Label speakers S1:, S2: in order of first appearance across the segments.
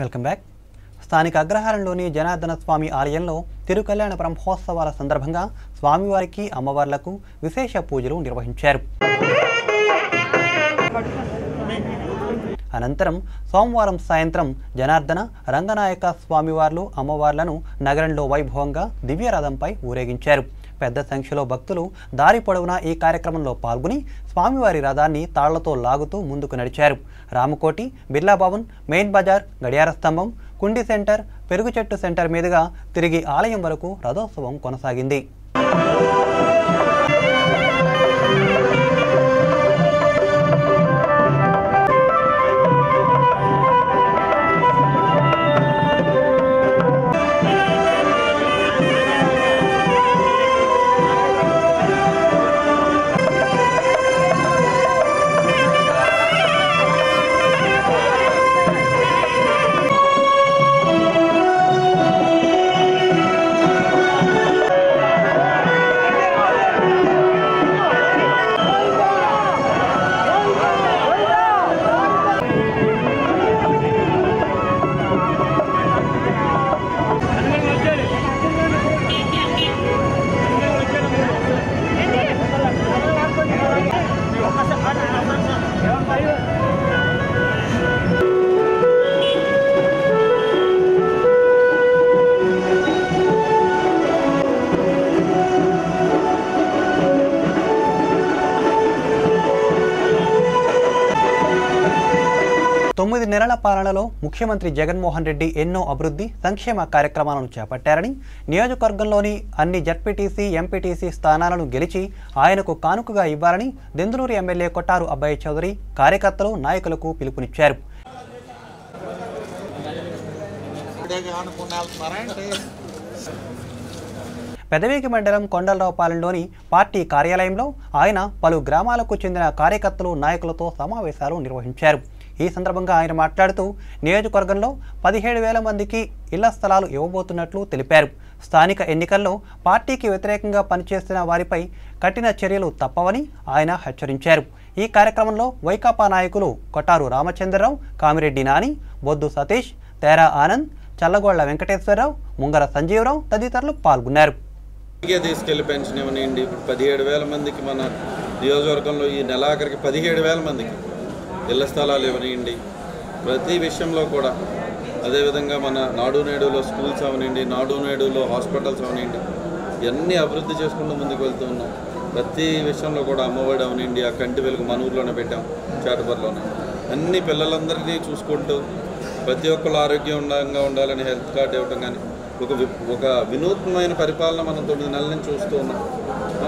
S1: Welcome back స్థానిక అగ్రహారంలోని జనార్దన స్వామి ఆలయంలో తిరుకల్యాణ బ్రహ్మోత్సవాల సందర్భంగా స్వామివారికి అమ్మవార్లకు విశేష పూజలు నిర్వహించారు అనంతరం సోమవారం సాయంత్రం జనార్దన రంగనాయక స్వామివార్లు అమ్మవార్లను నగరంలో వైభవంగా దివ్యరథంపై ఊరేగించారు పెద్ద సంఖ్యలో భక్తులు దారి పొడవునా ఈ కార్యక్రమంలో పాల్గొని స్వామివారి రథాన్ని తాళ్లతో లాగుతూ ముందుకు నడిచారు రామకోటి బిర్లా భవన్ మెయిన్ బజార్ గడియార స్తంభం కుండి సెంటర్ పెరుగు చెట్టు సెంటర్ మీదుగా తిరిగి ఆలయం వరకు రథోత్సవం కొనసాగింది తొమ్మిది నెలల పాలనలో ముఖ్యమంత్రి జగన్మోహన్ రెడ్డి ఎన్నో అభివృద్ధి సంక్షేమ కార్యక్రమాలను చేపట్టారని నియోజకవర్గంలోని అన్ని జడ్పీటీసీ ఎంపీటీసీ స్థానాలను గెలిచి ఆయనకు కానుకగా ఇవ్వాలని దెందులూరు ఎమ్మెల్యే కొట్టారు అబ్బాయి చౌదరి కార్యకర్తలు నాయకులకు పిలుపునిచ్చారు పెదవేగి మండలం కొండలరావుపాలెంలోని పార్టీ కార్యాలయంలో ఆయన పలు గ్రామాలకు చెందిన కార్యకర్తలు నాయకులతో సమావేశాలు నిర్వహించారు ఈ సందర్భంగా ఆయన మాట్లాడుతూ నియోజకవర్గంలో పదిహేడు వేల మందికి ఇళ్ల స్థలాలు ఇవ్వబోతున్నట్లు తెలిపారు స్థానిక ఎన్నికల్లో పార్టీకి వ్యతిరేకంగా పనిచేస్తున్న వారిపై కఠిన చర్యలు తప్పవని ఆయన హెచ్చరించారు ఈ కార్యక్రమంలో వైకాపా నాయకులు కొట్టారు రామచంద్రరావు కామిరెడ్డి నాని బొద్దు సతీష్ తేరా ఆనంద్ చల్లగొళ్ల వెంకటేశ్వరరావు ముంగర సంజీవరావు తదితరులు పాల్గొన్నారు
S2: ఇకే తీసుకెళ్లి పెన్షన్ ఇవ్వనివ్వండి ఇప్పుడు పదిహేడు వేల మందికి మన నియోజకవర్గంలో ఈ నెలాఖరికి పదిహేడు వేల మందికి ఇళ్ల స్థలాలు ఇవ్వనివ్వండి ప్రతి విషయంలో కూడా అదేవిధంగా మన నాడు నేడులో స్కూల్స్ అవనివ్వండి నాడు నేడులో హాస్పిటల్స్ అవనివ్వండి ఇవన్నీ అభివృద్ధి చేసుకుంటూ ముందుకు వెళ్తూ ఉన్నాం ప్రతి విషయంలో కూడా అమ్మఒడి అవనివ్వండి ఆ కంటి వెలుగు మన ఊర్లోనే పెట్టాం చాటపర్లోనే అన్ని పిల్లలందరినీ చూసుకుంటూ ప్రతి ఒక్కరు ఆరోగ్యంగా ఉండాలని హెల్త్ కార్డు ఇవ్వటం కానీ ఒక వి- ఒక వినూత్నమైన పరిపాలన మనం తొమ్మిది నెలల నుంచి చూస్తూ ఉన్నాం ఆ?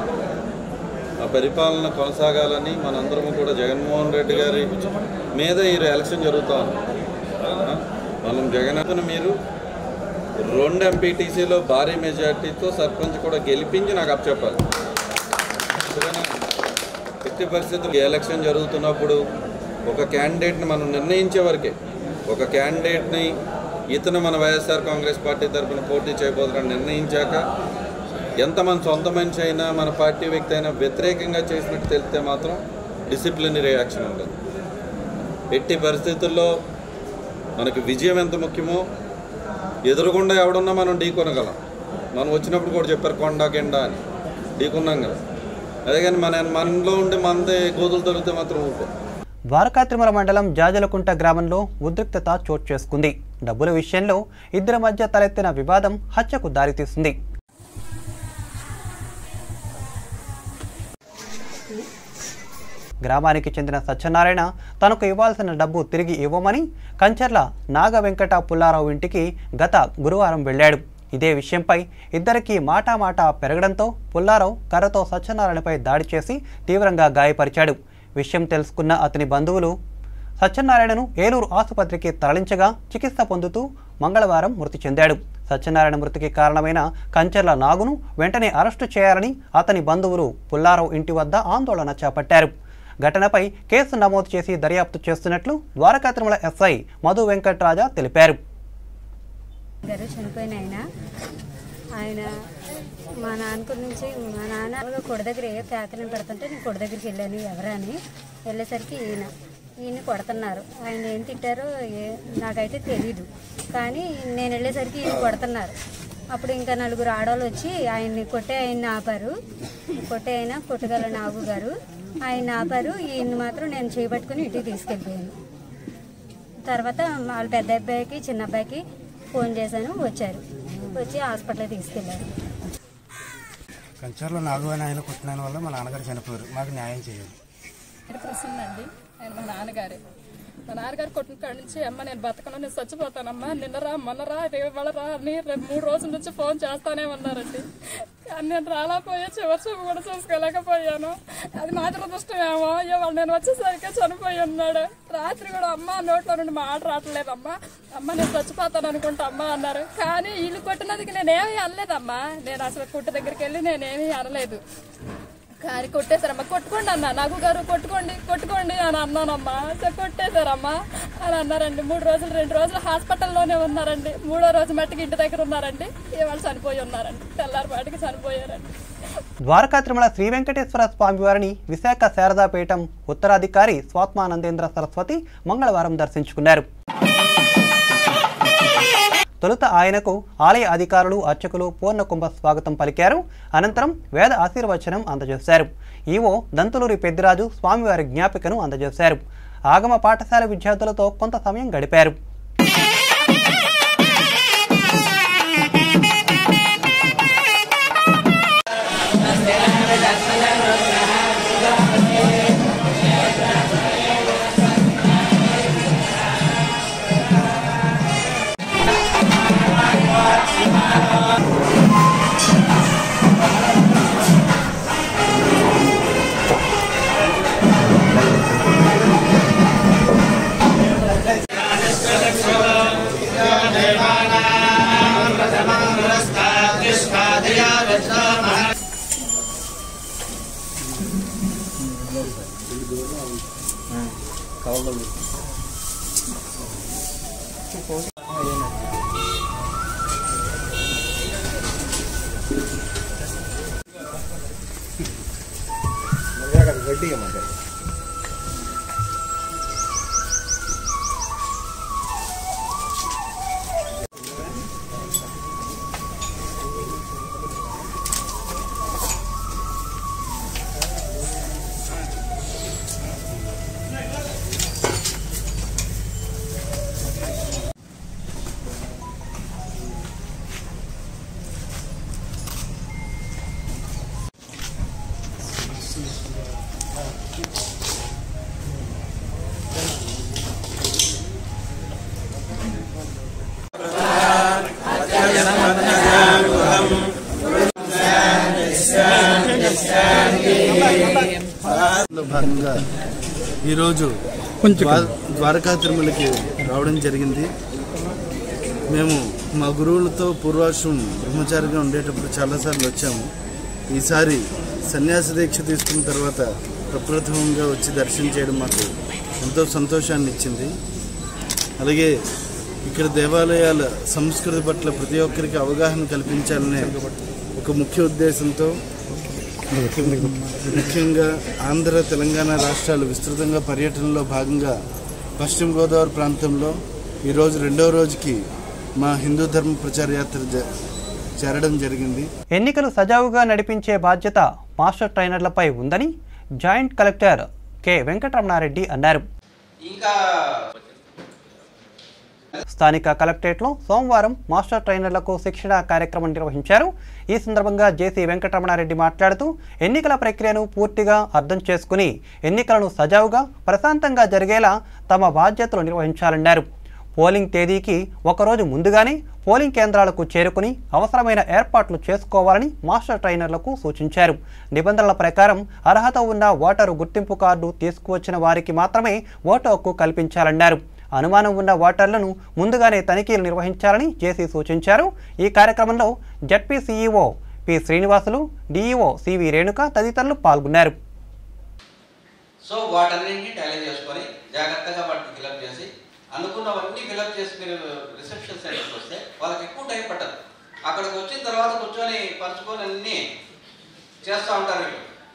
S2: ఆ పరిపాలన కొనసాగాలని మనందరము కూడా జగన్మోహన్ రెడ్డి గారి మీద ఈ ఎలక్షన్ జరుగుతూ ఉంది ఆ? మనం జగన్ అతను మీరు రెండు ఎంపీటీసీలో భారీ మెజార్టీతో సర్పంచ్ కూడా గెలిపించి నాకు అప్పచెప్పాలి సరేనా? ఎట్టి పరిస్థితులు ఎలక్షన్ జరుగుతున్నప్పుడు ఒక క్యాండిడేట్ని మనం నిర్ణయించే వరకే ఒక క్యాండిడేట్ని ఇతను మన వైఎస్ఆర్ కాంగ్రెస్ పార్టీ తరఫున పోటీ చేయబోతున్నాడు నిర్ణయించాక ఎంత మన సొంత మనిషి అయినా మన పార్టీ వ్యక్తి అయినా వ్యతిరేకంగా చేసినట్టు తెలిస్తే మాత్రం డిసిప్లినరీ యాక్షన్ ఉండదు ఎట్టి పరిస్థితుల్లో మనకి విజయం ఎంత ముఖ్యమో ఎదురుగుండా ఎవడున్నా మనం ఢీకొనగలం మనం వచ్చినప్పుడు కూడా చెప్పారు కొండ గిండ అని ఢీకొన్నాం కదా అదే కానీ మన మనలో ఉండే మనదే గోతులు తొలిగితే మాత్రం ఊరుకో
S1: ద్వారకా తిరుమల మండలం జాజలకుంట గ్రామంలో ఉద్రిక్తత చోటు చేసుకుంది డబ్బుల విషయంలో ఇద్దరి మధ్య తలెత్తిన వివాదం హత్యకు దారితీస్తుంది గ్రామానికి చెందిన సత్యనారాయణ తనకు ఇవ్వాల్సిన డబ్బు తిరిగి ఇవ్వమని కంచర్ల నాగ వెంకట పుల్లారావు ఇంటికి గత గురువారం వెళ్ళాడు ఇదే విషయంపై ఇద్దరికీ మాటామాటా పెరగడంతో పుల్లారావు కర్రతో సత్యనారాయణపై దాడి చేసి తీవ్రంగా గాయపరిచాడు విషయం తెలుసుకున్న అతని బంధువులు సత్యనారాయణను ఏలూరు ఆసుపత్రికి తరలించగా చికిత్స పొందుతూ మంగళవారం మృతి చెందాడు సత్యనారాయణ మృతికి కారణమైన కంచర్ల నాగును వెంటనే అరెస్టు చేయాలని అతని బంధువులు పుల్లారావు ఇంటి వద్ద ఆందోళన చేపట్టారు ఘటనపై కేసు నమోదు చేసి దర్యాప్తు చేస్తున్నట్లు ద్వారకా తిరుమల ఎస్ఐ మధు వెంకట్రాజా తెలిపారు
S3: గారు చనిపోయిన ఆయన ఆయన మా నాన్న గురించి మా నాన్న కొడ దగ్గర ఏ ప్యాకెట్లను పెడుతుంటే నేను కొడ దగ్గరికి వెళ్ళాను ఎవరా అని వెళ్ళేసరికి ఈయన ఈయన్ని కొడుతున్నారు ఆయన ఏం తిట్టారో ఏ- నాకైతే తెలీదు కానీ నేను వెళ్ళేసరికి ఈయన కొడుతున్నారు అప్పుడు ఇంకా నలుగురు ఆడవాళ్ళు వచ్చి ఆయన్ని కొట్టే ఆయన్ని ఆపారు కొట్టే ఆయన కొట్టుగల నాగు గారు ఆయన ఆపారు ఈయన్ని మాత్రం నేను చేపట్టుకుని ఇంటికి తీసుకెళ్ళిపోయాను తర్వాత వాళ్ళ పెద్ద అబ్బాయికి చిన్న అబ్బాయికి ఫోన్ చేశాను వచ్చారు వచ్చి హాస్పిటల్కి తీసుకెళ్ళారు
S4: కంచర్లో నాలుగు అని ఆయన కొట్టిన వల్ల మా నాన్నగారు చనిపోయారు మాకు న్యాయం చేయాలి
S5: ఇక్కడ ప్రసన్న అండి ఆయన మా నాన్నగారే మా నాన్నగారు కొట్టిన కాడి నుంచి అమ్మ నేను బతకను నేను చచ్చిపోతానమ్మా నిన్నరా మొన్నరా రేపరా అని రెండు మూడు రోజుల నుంచి ఫోన్ చేస్తానే ఉన్నారండి కానీ నేను రాలేకపోయా చివరి చూపు కూడా చూసుకోలేకపోయాను అది మా దురదృష్టమేమో అయ్యో వాళ్ళు నేను వచ్చేసరికి చనిపోయి ఉన్నాడు రాత్రి కూడా అమ్మ నోట్లో నుండి మాట రావట్లేదమ్మా అమ్మ నేను చచ్చిపోతాను అనుకుంటా అమ్మ అన్నారు కానీ వీళ్ళు కొట్టినందుకు నేనేమీ అనలేదమ్మా నేను అసలు కుట్టు దగ్గరికి వెళ్ళి నేనేమీ అనలేదు కానీ కొట్టేశారమ్మా కొట్టుకోండి అన్న నాగు గారు కొట్టుకోండి కొట్టుకోండి అని అన్నానమ్మా సో కొట్టేశారమ్మా అని అన్నారండి మూడు రోజులు రెండు రోజులు హాస్పిటల్లోనే ఉన్నారండి మూడో రోజు మట్టికి ఇంటి దగ్గర ఉన్నారండి ఇవాళ చనిపోయి ఉన్నారండి తెల్లారిపాటికి చనిపోయారండి
S1: ద్వారకా తిరుమల శ్రీ వెంకటేశ్వర స్వామివారిని విశాఖ శారదాపీఠం ఉత్తరాధికారి స్వాత్మానందేంద్ర సరస్వతి మంగళవారం దర్శించుకున్నారు తొలుత ఆయనకు ఆలయ అధికారులు అర్చకులు పూర్ణకుంభ స్వాగతం పలికారు అనంతరం వేద ఆశీర్వచనం అందజేశారు ఈవో దంతులూరి పెద్దిరాజు స్వామివారి జ్ఞాపికను అందజేశారు ఆగమ పాఠశాల విద్యార్థులతో కొంత సమయం గడిపారు
S6: లో భాగంగా ఈరోజు ద్వా- ద్వారకా తిరుమలకి రావడం జరిగింది మేము మా గురువులతో పూర్వాశ్రం బ్రహ్మచారిగా ఉండేటప్పుడు చాలాసార్లు వచ్చాము ఈసారి సన్యాస దీక్ష తీసుకున్న తర్వాత ప్రప్రథమంగా వచ్చి దర్శనం చేయడం మాకు ఎంతో సంతోషాన్ని ఇచ్చింది అలాగే ఇక్కడ దేవాలయాల సంస్కృతి పట్ల ప్రతి ఒక్కరికి అవగాహన కల్పించాలనే ఒక ముఖ్య ఉద్దేశంతో ముఖ్యంగా ఆంధ్ర తెలంగాణ రాష్ట్రాలు విస్తృతంగా పర్యటనలో భాగంగా పశ్చిమ గోదావరి ప్రాంతంలో ఈరోజు రెండవ రోజుకి మా హిందూ ధర్మ ప్రచార యాత్ర జ- చేరడం జరిగింది
S1: ఎన్నికలు సజావుగా నడిపించే బాధ్యత మాస్టర్ ట్రైనర్లపై ఉందని జాయింట్ కలెక్టర్ కె వెంకటరమణారెడ్డి అన్నారు స్థానిక కలెక్టరేట్లో సోమవారం మాస్టర్ ట్రైనర్లకు శిక్షణ కార్యక్రమం నిర్వహించారు ఈ సందర్భంగా జేసీ వెంకటరమణారెడ్డి మాట్లాడుతూ ఎన్నికల ప్రక్రియను పూర్తిగా అర్థం చేసుకుని ఎన్నికలను సజావుగా ప్రశాంతంగా జరిగేలా తమ బాధ్యతలు నిర్వహించాలన్నారు పోలింగ్ తేదీకి ఒకరోజు ముందుగానే పోలింగ్ కేంద్రాలకు చేరుకుని అవసరమైన ఏర్పాట్లు చేసుకోవాలని మాస్టర్ ట్రైనర్లకు సూచించారు నిబంధనల ప్రకారం అర్హత ఉన్న ఓటరు గుర్తింపు కార్డు తీసుకువచ్చిన వారికి మాత్రమే ఓటు హక్కు కల్పించాలన్నారు అనుమానం ఉన్న ఓటర్లను ముందుగానే తనిఖీలు నిర్వహించాలని జేసీ సూచించారు ఈ కార్యక్రమంలో ZP CEO P Srinivasulu DEO CV Renuka తదితరులు పాల్గొన్నారు
S7: సో వాటన్నింటినీ టాలీ చేసుకొని జాగ్రత్తగా వాటిని ఫిలప్ చేసి అనుకున్నవన్నీ ఫిలప్ చేసి మీరు రిసెప్షన్ సెంటర్కి వస్తే వాళ్ళకి ఎక్కువ టైం పట్టదు అక్కడికి వచ్చిన తర్వాత కూర్చొని పంచుకొని అన్నీ చేస్తూ ఉంటారు వీళ్ళు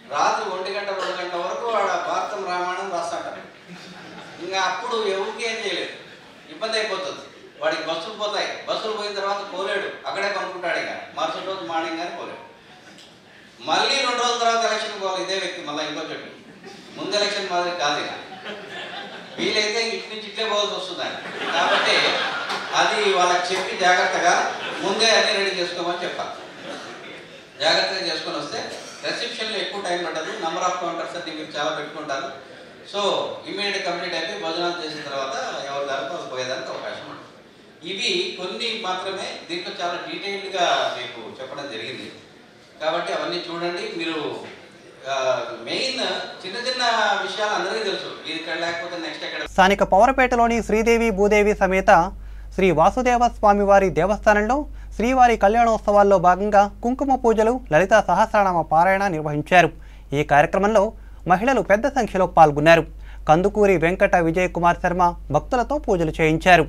S7: రాత్రి ఒంటి గంట రెండు గంటల వరకు వాడు ఆ భారతం రామాయణం రాస్తాడు ఇంకా అప్పుడు ఎవరికి ఏం చేయలేదు ఇబ్బంది అయిపోతుంది వాడికి బస్సులు పోతాయి బస్సులు పోయిన తర్వాత పోలేడు అక్కడే కొనుక్కుంటాడు ఇక మరుసటి రోజు మార్నింగ్ కానీ పోలేడు మళ్ళీ రెండు రోజుల తర్వాత ఎలక్షన్ పోవాలి ఇదే వ్యక్తి మళ్ళీ ఇంకో చెట్టు ముందు ఎలక్షన్ మాదిరి కాదు ఇక వీలైతే ఇటు నుంచి ఇట్లే పోవాల్సి వస్తుంది ఆయన కాబట్టి అది వాళ్ళకి చెప్పి జాగ్రత్తగా ముందే అన్ని రెడీ చేసుకోమని చెప్పాలి జాగ్రత్తగా చేసుకొని వస్తే రిసెప్షన్లో ఎక్కువ టైం పట్టదు నెంబర్ ఆఫ్ కౌంటర్స్ అన్ని మీరు చాలా పెట్టుకుంటారు సో ఇమీడియట్ కంప్లీట్ అయిపోయి భోజనాలు చేసిన తర్వాత ఎవరి దానికి వాళ్ళు పోయేదానికి అవకాశం ఉంటుంది ఇవి కొన్ని మాత్రమే దీంట్లో చాలా డీటెయిల్డ్గా మీకు చెప్పడం జరిగింది కాబట్టి అవన్నీ చూడండి మీరు మెయిన్ చిన్న చిన్న విషయాలు అందరికీ తెలుసు ఇది ఇక్కడ లేకపోతే నెక్స్ట్ ఎక్కడ
S1: స్థానిక పవరపేటలోని శ్రీదేవి భూదేవి సమేత శ్రీ వాసుదేవ స్వామివారి దేవస్థానంలో శ్రీవారి కళ్యాణోత్సవాల్లో భాగంగా కుంకుమ పూజలు లలిత సహస్రనామ పారాయణ నిర్వహించారు ఈ కార్యక్రమంలో మహిళలు పెద్ద సంఖ్యలో పాల్గొన్నారు కందుకూరి వెంకట విజయ్ కుమార్ శర్మ భక్తులతో పూజలు చేయించారు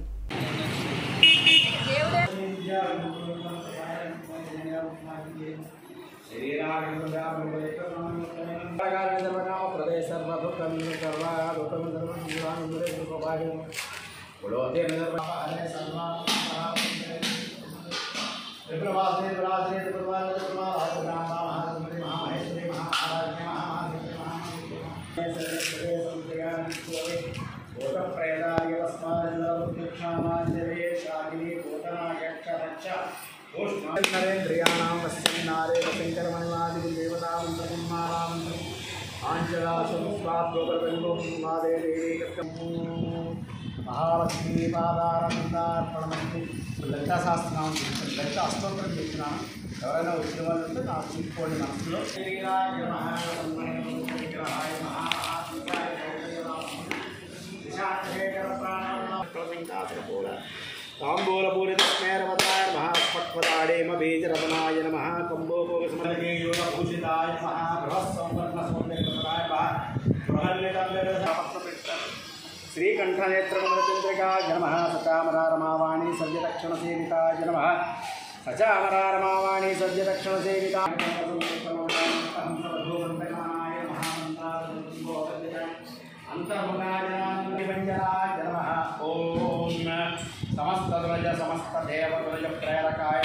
S8: నరేంద్రియాణం వశ్యం నారే శంకరమణివాది దేవతామంత్రమానాం ఆంజలాసుస్వాద్గోపర్వంగోమాదే దేవీ మహాలక్ష్మీ పాదారందార్పణమంతి లలితా శాస్త్రం లలిత అష్టోత్తరం చెప్పినాను ఎవరైనా వచ్చిన వాళ్ళు ఉంటే నాకు తీసుకోండి మనసులో శ్రీరాయ నమః, విగ్రహాయ నమః, ఆత్మీయాయ నమః, విశాఖశేఖర ప్రాణాయామ ప్రసంగాసనపూర ताम्बूलपूरितस्मेरवताय नमः स्फट्पदाडेम बीजरतनाय नमः कम्बोपोगसमलकेयोगभूषिताय नमः बृहस्संवर्णसौन्दर्यप्रदाय नमः बृहल्लितम्बरसपत्रपिष्टम् श्रीकण्ठनेत्रकमलचन्द्रिकाय नमः सचामरारमावाणी सद्यदक्षिणसेविताय नमः सचामरारमावाणी सद्यदक्षिणसेविताय अंतर्मुखाय नमः ओम समस्त ध्वज समस्त देव ध्वज प्रेरकाय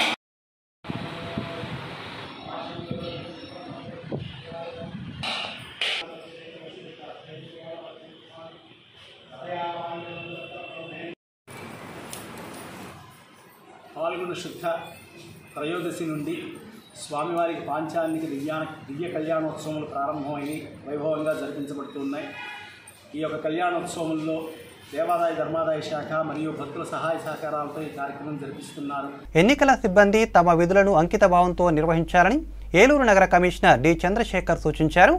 S8: పాల్గొన శుద్ధ త్రయోదశి నుండి స్వామివారికి పాంచాలిక దివ్యా దివ్య కళ్యాణోత్సవములు ప్రారంభమైనవి వైభవంగా జరిపించబడుతున్నాయి ఈ యొక్క కళ్యాణోత్సవంలో దేవాదాయ ధర్మాదాయ శాఖ మరియు భక్తుల సహాయ సహకారాలతో ఈ కార్యక్రమం జరిపిస్తున్నారు
S1: ఎన్నికల సిబ్బంది తమ విధులను అంకిత భావంతో నిర్వహించాలని ఏలూరు నగర కమిషనర్ డి చంద్రశేఖర్ సూచించారు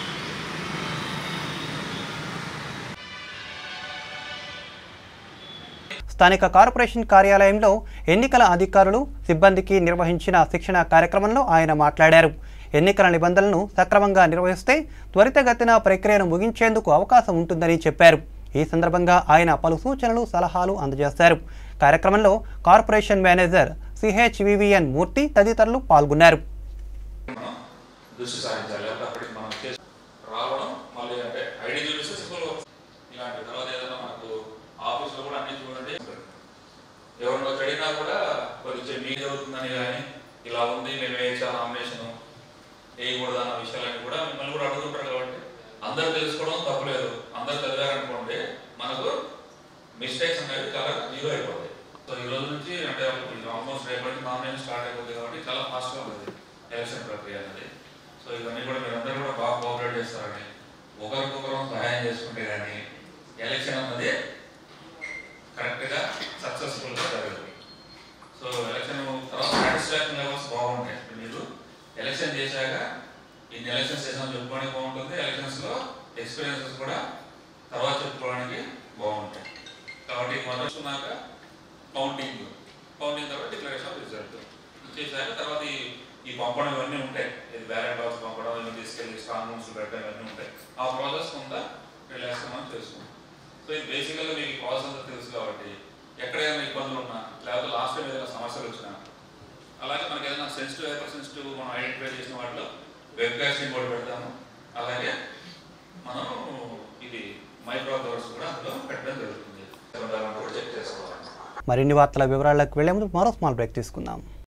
S1: స్థానిక కార్పొరేషన్ కార్యాలయంలో ఎన్నికల అధికారులు సిబ్బందికి నిర్వహించిన శిక్షణ కార్యక్రమంలో ఆయన మాట్లాడారు ఎన్నికల నిబంధనలను సక్రమంగా నిర్వహిస్తే త్వరితగతిన ప్రక్రియను ముగించేందుకు అవకాశం ఉంటుందని చెప్పారు ఈ సందర్భంగా ఆయన పలు సూచనలు సలహాలు అందజేశారు కార్యక్రమంలో కార్పొరేషన్ మేనేజర్ సిహెచ్వివిఎన్ మూర్తి తదితరులు పాల్గొన్నారు
S9: దృష్టి సారించాలి లేకపోతే అప్పటికి మనం చేసి రావడం మళ్ళీ అంటే ఐడి చూపిస్తే సింపుల్ ఇలాంటి తర్వాత ఏదైనా మనకు ఆఫీస్లో కూడా అన్ని చూడండి ఎవరిని వచ్చి అడిగినా కూడా కొద్దిగా మీ జరుగుతుందని కానీ ఇలా ఉంది మేము వేయచ్చా నామినేషన్ వేయకూడదు అన్న విషయాలన్నీ కూడా మిమ్మల్ని కూడా అడుగుతుంటారు కాబట్టి అందరూ తెలుసుకోవడం తప్పలేదు అందరూ చదివారనుకోండి మనకు మిస్టేక్స్ అనేవి చాలా జీరో అయిపోతాయి సో ఈ రోజు నుంచి అంటే ఆల్మోస్ట్ రేపటి నామినేషన్ స్టార్ట్ అయిపోతుంది కాబట్టి చాలా ఫాస్ట్గా ఉంటుంది ఎలక్షన్ ప్రక్రియ అనేది సో ఇవన్నీ కూడా మీరందరూ కూడా బాగా కోఆపరేట్ చేస్తారని ఒకరికొకరు సహాయం చేసుకుంటే కానీ ఎలక్షన్ అన్నది కరెక్ట్గా సక్సెస్ఫుల్గా జరుగుతుంది సో ఎలక్షన్ తర్వాత సాటిస్ఫాక్షన్ లెవెల్స్ బాగుంటాయి ఇప్పుడు మీరు ఎలక్షన్ చేశాక ఇన్ని ఎలక్షన్స్ చేసామని చెప్పుకోవడానికి బాగుంటుంది ఎలక్షన్స్లో ఎక్స్పీరియన్సెస్ కూడా తర్వాత చెప్పుకోవడానికి బాగుంటాయి కాబట్టి మొదలున్నాక కౌంటింగ్ కౌంటింగ్ తర్వాత డిక్లరేషన్ ఆఫ్ రిజల్ట్ చేశాక తర్వాత ఈ ఈ పంపడం ఇవన్నీ ఉంటాయి ఇది బ్యాలెట్ బాక్స్ పంపడం ఇవన్నీ తీసుకెళ్ళి స్ట్రాంగ్ రూమ్స్ పెట్టడం ఇవన్నీ ఉంటాయి ఆ ప్రాసెస్ కొంత రిలాక్స్ మనం చేసుకుంటాం సో ఇది బేసికల్గా మీకు ప్రాసెస్ అంతా తెలుసు కాబట్టి ఎక్కడైనా ఇబ్బందులు ఉన్నా లేకపోతే లాస్ట్ టైం ఏదైనా సమస్యలు వచ్చినా అలాగే మనకి ఏదైనా సెన్సిటివ్ హైపర్ సెన్సిటివ్ మనం ఐడెంటిఫై చేసిన వాటిలో వెబ్ కాస్టింగ్ కూడా పెడతాము అలాగే మనం ఇది మైక్రో కవర్స్ కూడా అందులో పెట్టడం జరుగుతుంది ఉండాలని కూడా చెక్ చేసుకోవాలి
S1: మరిన్ని వార్తల వివరాలకు వెళ్లే ముందు మరో స్మాల్ బ్రేక్ తీసుకుందాం